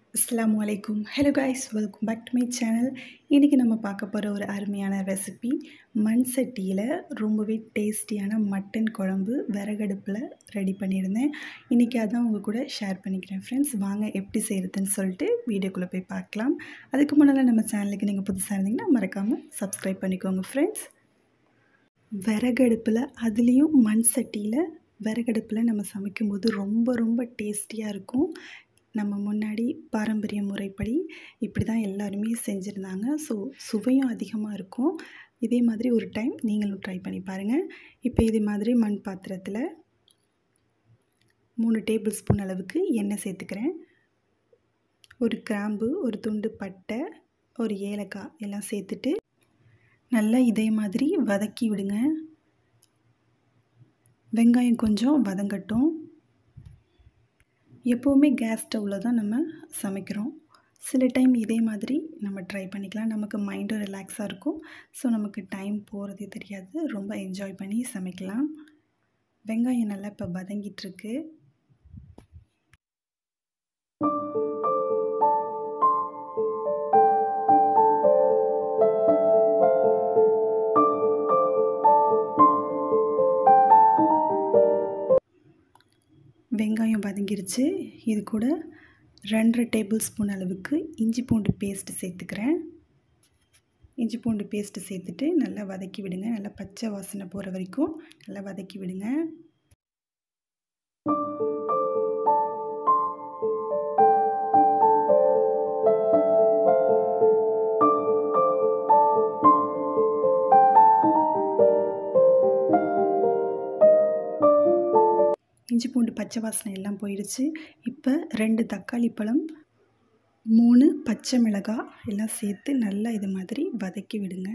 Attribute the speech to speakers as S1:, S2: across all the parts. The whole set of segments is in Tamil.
S1: அஸ்ஸலாமு அலைக்கும் hello guys welcome back to my channel இன்றைக்கி நம்ம பார்க்க போகிற ஒரு அருமையான ரெசிபி மண் சட்டியில் ரொம்பவே டேஸ்டியான மட்டன் குழம்பு விறகடுப்பில் ரெடி பண்ணியிருந்தேன் இன்றைக்கி அதான் உங்கள் கூட ஷேர் பண்ணிக்கிறேன் ஃப்ரெண்ட்ஸ் வாங்க எப்படி செய்கிறதுன்னு சொல்லிட்டு வீடியோக்குள்ளே போய் பார்க்கலாம் அதுக்கு முன்னால் நம்ம சேனலுக்கு நீங்கள் புதுசாக இருந்தீங்கன்னா மறக்காமல் சப்ஸ்கிரைப் பண்ணிக்கோங்க ஃப்ரெண்ட்ஸ் விறகடுப்பில் அதுலேயும் மண் சட்டியில் விறகடுப்பில் நம்ம சமைக்கும்போது ரொம்ப ரொம்ப டேஸ்டியாக இருக்கும் நம்ம முன்னாடி பாரம்பரிய முறைப்படி இப்படி தான் எல்லாருமே செஞ்சுருந்தாங்க ஸோ சுவையும் அதிகமாக இருக்கும் இதே மாதிரி ஒரு டைம் நீங்களும் ட்ரை பண்ணி பாருங்கள் இப்போ இதே மாதிரி மண் பாத்திரத்தில் மூணு டேபிள் ஸ்பூன் அளவுக்கு எண்ணெய் சேர்த்துக்கிறேன் ஒரு கிராம்பு ஒரு துண்டு பட்டை ஒரு ஏலக்காய் எல்லாம் சேர்த்துட்டு நல்லா இதே மாதிரி வதக்கி விடுங்க வெங்காயம் கொஞ்சம் வதங்கட்டும் எப்போவுமே கேஸ் ஸ்டவ்வில் தான் நம்ம சமைக்கிறோம் சில டைம் இதே மாதிரி நம்ம ட்ரை பண்ணிக்கலாம் நமக்கு மைண்டும் ரிலாக்ஸாக இருக்கும் ஸோ நமக்கு டைம் போகிறதே தெரியாது ரொம்ப என்ஜாய் பண்ணி சமைக்கலாம் வெங்காயம் நல்லா இப்போ வதங்கிட்டுருக்கு வெங்காயம் வதங்கிருச்சு இது கூட ரெண்டரை டேபிள் ஸ்பூன் அளவுக்கு இஞ்சி பூண்டு பேஸ்ட்டு சேர்த்துக்கிறேன் இஞ்சி பூண்டு பேஸ்ட்டு சேர்த்துட்டு நல்லா வதக்கி விடுங்க நல்லா பச்சை வாசனை போகிற வரைக்கும் நல்லா வதக்கி விடுங்க இஞ்சி பூண்டு பச்சை வாசனை எல்லாம் போயிடுச்சு இப்போ ரெண்டு தக்காளி பழம் மூணு பச்சை மிளகாய் எல்லாம் சேர்த்து நல்லா இது மாதிரி வதக்கி விடுங்க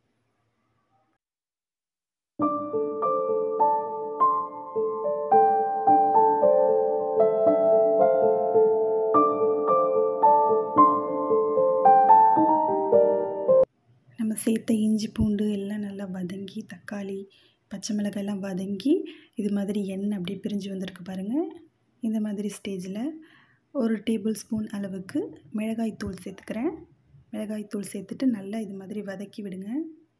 S1: நம்ம சேர்த்த இஞ்சி பூண்டு எல்லாம் நல்லா வதங்கி தக்காளி பச்சை மிளகாய் எல்லாம் வதங்கி இது மாதிரி எண்ணெய் அப்படியே பிரிஞ்சு வந்திருக்கு பாருங்கள் இந்த மாதிரி ஸ்டேஜில் ஒரு டேபிள் ஸ்பூன் அளவுக்கு மிளகாய் தூள் சேர்த்துக்கிறேன் மிளகாய் தூள் சேர்த்துட்டு நல்லா இது மாதிரி வதக்கி விடுங்க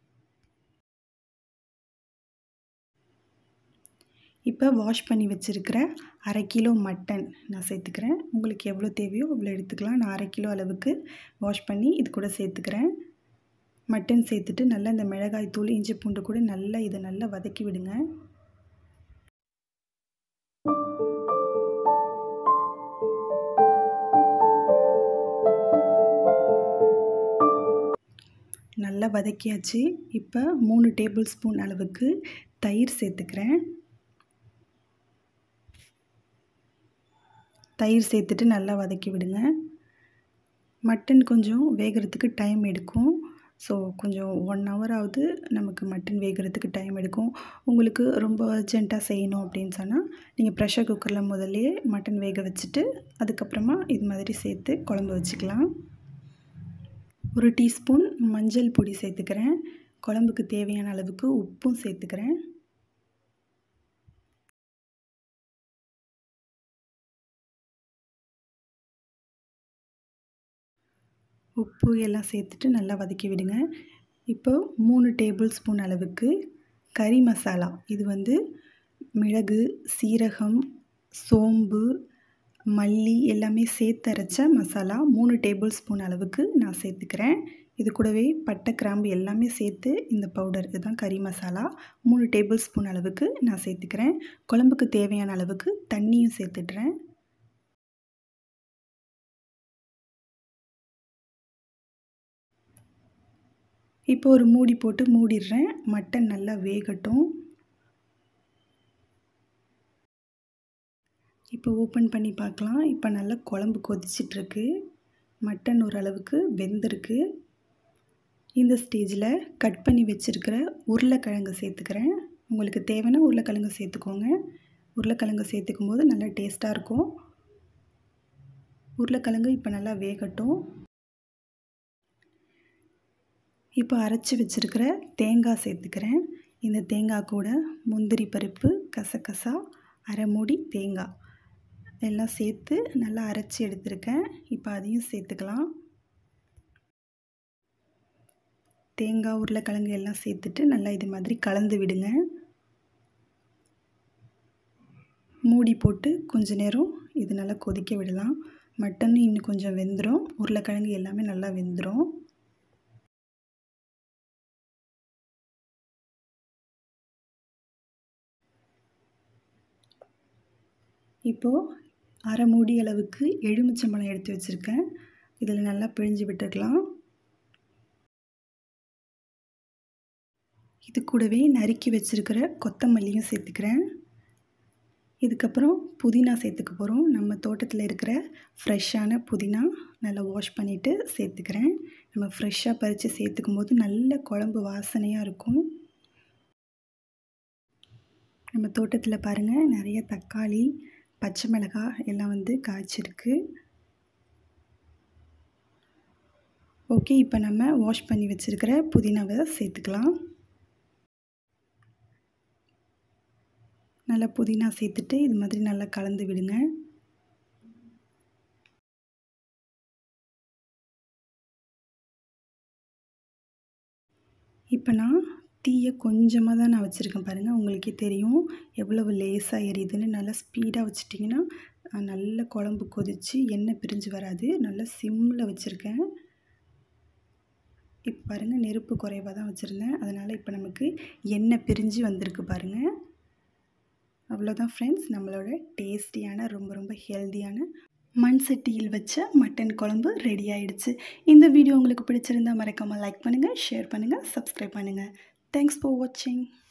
S1: இப்போ வாஷ் பண்ணி வச்சுருக்கிற அரை கிலோ மட்டன் நான் சேர்த்துக்கிறேன் உங்களுக்கு எவ்வளோ தேவையோ அவ்வளோ எடுத்துக்கலாம் நான் அரை கிலோ அளவுக்கு வாஷ் பண்ணி இது கூட சேர்த்துக்கிறேன் மட்டன் சேர்த்துட்டு நல்லா இந்த மிளகாய் தூள் இஞ்சி பூண்டு கூட நல்லா இதை நல்லா வதக்கி விடுங்க நல்லா வதக்கியாச்சு இப்போ மூணு டேபிள் ஸ்பூன் அளவுக்கு தயிர் சேர்த்துக்கிறேன் தயிர் சேர்த்துட்டு நல்லா வதக்கி விடுங்க மட்டன் கொஞ்சம் வேகிறதுக்கு டைம் எடுக்கும் ஸோ கொஞ்சம் ஒன் ஹவராவது நமக்கு மட்டன் வேகிறதுக்கு டைம் எடுக்கும் உங்களுக்கு ரொம்ப அர்ஜெண்ட்டாக செய்யணும் அப்படின்னு சொன்னால் நீங்கள் ப்ரெஷர் குக்கரில் முதல்லே மட்டன் வேக வச்சுட்டு அதுக்கப்புறமா இது மாதிரி சேர்த்து குழம்பு வச்சுக்கலாம் ஒரு டீஸ்பூன் மஞ்சள் பொடி சேர்த்துக்கிறேன் குழம்புக்கு தேவையான அளவுக்கு உப்பும் சேர்த்துக்கிறேன் உப்பு எல்லாம் சேர்த்துட்டு நல்லா வதக்கி விடுங்க இப்போ மூணு டேபிள் ஸ்பூன் அளவுக்கு கறி மசாலா இது வந்து மிளகு சீரகம் சோம்பு மல்லி எல்லாமே சேர்த்து அரைச்ச மசாலா மூணு டேபிள் ஸ்பூன் அளவுக்கு நான் சேர்த்துக்கிறேன் இது கூடவே பட்டை கிராம்பு எல்லாமே சேர்த்து இந்த பவுடர் இதுதான் கறி மசாலா மூணு டேபிள் ஸ்பூன் அளவுக்கு நான் சேர்த்துக்கிறேன் குழம்புக்கு தேவையான அளவுக்கு தண்ணியும் சேர்த்துடுறேன் இப்போ ஒரு மூடி போட்டு மூடிடுறேன் மட்டன் நல்லா வேகட்டும் இப்போ ஓப்பன் பண்ணி பார்க்கலாம் இப்போ நல்லா குழம்பு கொதிச்சிட்ருக்கு மட்டன் ஓரளவுக்கு வெந்திருக்கு இந்த ஸ்டேஜில் கட் பண்ணி வச்சுருக்கிற உருளைக்கிழங்கு சேர்த்துக்கிறேன் உங்களுக்கு தேவைன்னா உருளைக்கிழங்கு சேர்த்துக்கோங்க உருளைக்கிழங்கு சேர்த்துக்கும் போது நல்லா டேஸ்ட்டாக இருக்கும் உருளைக்கிழங்கு இப்போ நல்லா வேகட்டும் இப்போ அரைச்சி வச்சுருக்கிற தேங்காய் சேர்த்துக்கிறேன் இந்த தேங்காய் கூட முந்திரி பருப்பு கசகசா அரை மூடி தேங்காய் எல்லாம் சேர்த்து நல்லா அரைச்சி எடுத்திருக்கேன் இப்போ அதையும் சேர்த்துக்கலாம் தேங்காய் உருளைக்கிழங்கு எல்லாம் சேர்த்துட்டு நல்லா இது மாதிரி கலந்து விடுங்க மூடி போட்டு கொஞ்ச நேரம் இது நல்லா கொதிக்க விடலாம் மட்டன் இன்னும் கொஞ்சம் வெந்துடும் உருளைக்கிழங்கு எல்லாமே நல்லா வெந்துடும் இப்போது அரை மூடி அளவுக்கு எலுமிச்சம்பழம் எடுத்து வச்சுருக்கேன் இதில் நல்லா பிழிஞ்சு விட்டுக்கலாம் இது கூடவே நறுக்கி வச்சுருக்கிற கொத்தமல்லியும் சேர்த்துக்கிறேன் இதுக்கப்புறம் புதினா சேர்த்துக்க போகிறோம் நம்ம தோட்டத்தில் இருக்கிற ஃப்ரெஷ்ஷான புதினா நல்லா வாஷ் பண்ணிவிட்டு சேர்த்துக்கிறேன் நம்ம ஃப்ரெஷ்ஷாக பறித்து சேர்த்துக்கும் போது நல்ல குழம்பு வாசனையாக இருக்கும் நம்ம தோட்டத்தில் பாருங்கள் நிறைய தக்காளி பச்சை மிளகாய் எல்லாம் வந்து காய்ச்சிருக்கு ஓகே இப்போ நம்ம வாஷ் பண்ணி வச்சுருக்கிற புதினாவை சேர்த்துக்கலாம் நல்லா புதினா சேர்த்துட்டு இது மாதிரி நல்லா கலந்து விடுங்க இப்போ நான் தீயை கொஞ்சமாக தான் நான் வச்சுருக்கேன் பாருங்கள் உங்களுக்கே தெரியும் எவ்வளவு லேசாக எரியுதுன்னு நல்லா ஸ்பீடாக வச்சிட்டிங்கன்னா நல்ல குழம்பு கொதித்து எண்ணெய் பிரிஞ்சு வராது நல்லா சிம்மில் வச்சுருக்கேன் இப்போ பாருங்கள் நெருப்பு குறைவாக தான் வச்சுருந்தேன் அதனால் இப்போ நமக்கு எண்ணெய் பிரிஞ்சு வந்திருக்கு பாருங்கள் அவ்வளோதான் ஃப்ரெண்ட்ஸ் நம்மளோட டேஸ்டியான ரொம்ப ரொம்ப ஹெல்த்தியான மண் சட்டியில் வச்ச மட்டன் குழம்பு ரெடி ஆயிடுச்சு இந்த வீடியோ உங்களுக்கு பிடிச்சிருந்தா மறக்காமல் லைக் பண்ணுங்கள் ஷேர் பண்ணுங்கள் சப்ஸ்கிரைப் பண்ணுங்கள் தேங்க்ஸ் ஃபார் வாட்சிங்